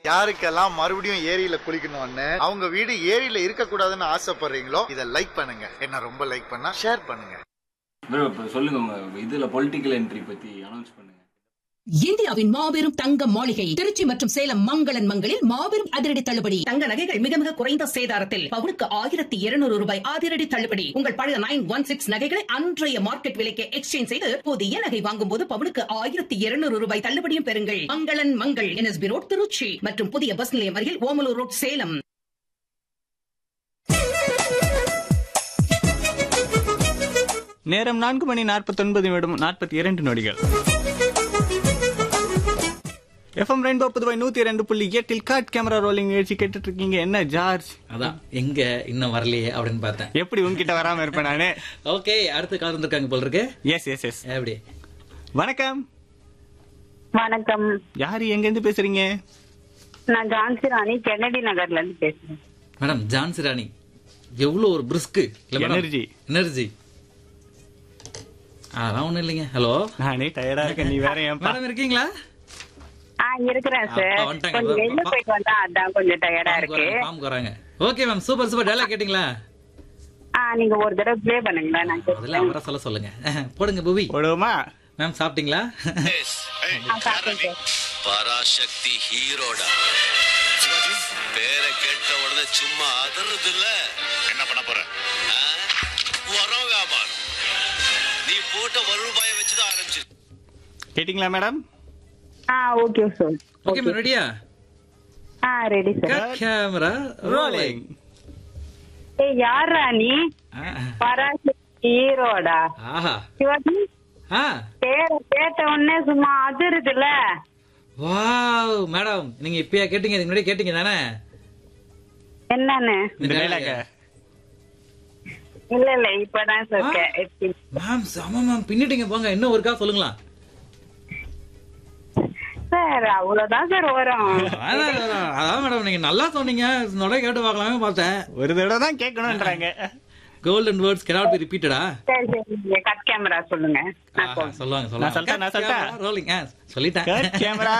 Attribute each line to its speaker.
Speaker 1: யாருக்கெல்லாம் மறுபடியும் ஏரியில குளிக்கணும்னு அவங்க வீடு ஏரியில இருக்க கூடாதுன்னு ஆசைப்படுறீங்களோ இதை லைக் பண்ணுங்க என்ன ரொம்ப லைக் பண்ணா ஷேர் பண்ணுங்க
Speaker 2: bro, இப்ப சொல்லுங்க உங்க இதுல பொலிட்டிக்கல் என்ட்ரி பத்தி அனௌன்ஸ் பண்ணுங்க
Speaker 3: இந்தியாவின் மாபெரும் தங்க மாளிகை திருச்சி மற்றும் சேலம் மங்களன் மங்களில் மாபெரும் அதிரடி தள்ளுபடி தங்க நகைகள் மிக மிக குறைந்த சேதாரத்தில் பவுனுக்கு ஆயிரத்தி இருநூறு ரூபாய் அதிரடி தள்ளுபடி உங்கள் பழைய நைன் ஒன் சிக்ஸ் நகைகளை அன்றைய மார்க்கெட் விலைக்கு எக்ஸ்சேஞ்ச் செய்து புதிய நகை வாங்கும் போது பவுனுக்கு ஆயிரத்தி இருநூறு ரூபாய் தள்ளுபடியும் பெறுங்கள் மங்களன் மங்கள் என்எஸ்பி ரோட் திருச்சி மற்றும் புதிய பஸ் நிலையம் அருகில் ஓமலூர் ரோட் சேலம்
Speaker 4: நேரம் நான்கு மணி நாற்பத்தொன்பது நிமிடம் நாற்பத்தி இரண்டு நொடிகள் எஃப்எம் ரெயின்போ புதுவை நூத்தி இரண்டு புள்ளி எட்டில் காட் கேமரா ரோலிங் நிகழ்ச்சி கேட்டுட்டு இருக்கீங்க என்ன ஜார்ஜ்
Speaker 5: அதான் எங்க இன்னும் வரலையே அப்படின்னு பார்த்தேன்
Speaker 4: எப்படி உன்கிட்ட வராம இருப்பேன் நானு
Speaker 5: ஓகே அடுத்து கால் வந்திருக்காங்க போல இருக்கு
Speaker 4: எஸ் எஸ் எஸ்
Speaker 5: எப்படி
Speaker 4: வணக்கம்
Speaker 6: வணக்கம்
Speaker 4: யாரு எங்க இருந்து பேசுறீங்க
Speaker 6: நான் ஜான்சி ராணி கென்னடி நகர்ல இருந்து பேசுறேன்
Speaker 5: மேடம் ஜான்சி ராணி எவ்வளவு ஒரு பிரிஸ்கு
Speaker 4: Energy.
Speaker 5: எனர்ஜி அதெல்லாம் ஒண்ணும் இல்லைங்க ஹலோ
Speaker 4: நானே டயர்டா இருக்கேன் நீ வேற ஏன்பா
Speaker 5: மேடம் இருக்கீங்களா
Speaker 6: ஆ இருக்கிறேன்
Speaker 5: ஆ,
Speaker 6: சார்
Speaker 5: வந்துட்டாங்க.
Speaker 6: கொஞ்சம் வெளில
Speaker 5: பா-
Speaker 6: போயிட்டு வந்தா அதான் கொஞ்சம் டயர்டா இருக்கு
Speaker 5: ஃபார்ம் வராங்க okay ma'am super super dialogue கேட்டிங்களா
Speaker 6: ஆ நீங்க ஒரு தடவை ப்ளே பண்ணுங்களேன் நான்
Speaker 5: அதெல்லாம்
Speaker 6: கேட்கிறேன்.
Speaker 5: அவரை சொல்ல சொல்லுங்க போடுங்க புவி
Speaker 4: போடுவோமா
Speaker 5: மேம் சாப்பிட்டீங்களா
Speaker 6: ஆ, சாப்பிட்டேன் சார்.
Speaker 7: பராசக்தி ஹீரோடா சிவாஜி பேரை கேட்ட உடனே சும்மா அதறது இல்ல என்ன பண்ண போற உரம் வியாபாரம் நீ போட்ட வருவாயை வச்சுதான் ஆரம்பிச்சு
Speaker 4: கேட்டிங்களா மேடம்
Speaker 6: ஆ ஓகே சார்
Speaker 5: ஓகே மேம் ரெடியா
Speaker 6: ஆ ரெடி சார்
Speaker 5: கேமரா
Speaker 4: ரோலிங்
Speaker 6: ஏய் யாரா நீ பராசக்தி ஹீரோடா
Speaker 5: ஆஹா
Speaker 6: சிவாஜி
Speaker 5: ஆ
Speaker 6: பேரை கேட்ட உடனே சும்மா அதிருதுல
Speaker 5: வாவ் மேடம் நீங்க இப்பயா கேட்டீங்க இதுக்கு முன்னாடி கேட்டீங்க தானே
Speaker 6: என்னன்னு
Speaker 4: இந்த டைலாக
Speaker 6: இல்ல இல்ல இப்பதான் சார் கே-
Speaker 5: மேம் செம மேம் பின்னிட்டீங்க போங்க இன்னும் ஒருக்கா சொல்லுங்களா
Speaker 6: சார் அவ்வளவுதான் சார் வரும்
Speaker 5: அதான், அதான், அதான் மேடம் நீங்க நல்லா சொன்னீங்க நொட கேட்டு பார்க்கலாமே பார்த்தேன்
Speaker 4: ஒரு தடவை தான் கேட்கணும்ன்றாங்க
Speaker 5: golden words cannot be repeated ஆ
Speaker 6: சரி சரி நீங்க கட் கேமரா சொல்லுங்க நான்
Speaker 5: ஆஹா,
Speaker 6: சொல்றேன்
Speaker 5: சொல்லுவாங்க
Speaker 4: நான் சொல்லிட்டேன், நான் சொல்லிட்டேன்.
Speaker 5: ரோலிங் சொல்லிட்டேன்
Speaker 4: கேமரா